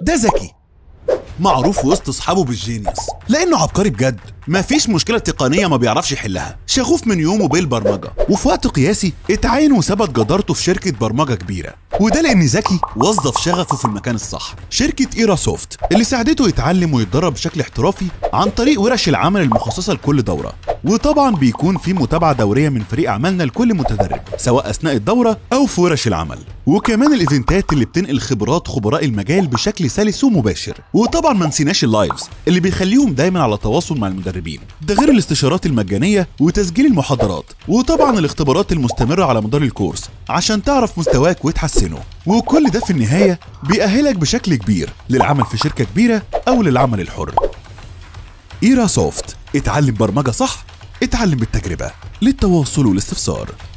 ده ذكي معروف وسط اصحابه بالجينيوس لانه عبقري بجد مفيش مشكله تقنيه ما بيعرفش يحلها شغوف من يومه بالبرمجه وفي وقت قياسي اتعين وثبت جدارته في شركه برمجه كبيره وده لان ذكي وظف شغفه في المكان الصح شركه ايرا سوفت اللي ساعدته يتعلم ويتدرب بشكل احترافي عن طريق ورش العمل المخصصه لكل دوره وطبعا بيكون في متابعه دوريه من فريق عملنا لكل متدرب سواء اثناء الدوره او في ورش العمل وكمان الايفنتات اللي بتنقل خبرات خبراء المجال بشكل سلس ومباشر وطبعا ما نسيناش اللايفز اللي بيخليهم دايما على تواصل مع المدربين ده غير الاستشارات المجانيه وتسجيل المحاضرات وطبعا الاختبارات المستمره على مدار الكورس عشان تعرف مستواك وتحسنه وكل ده في النهايه بيأهلك بشكل كبير للعمل في شركه كبيره او للعمل الحر ايرا سوفت اتعلم برمجه صح اتعلم بالتجربه للتواصل والاستفسار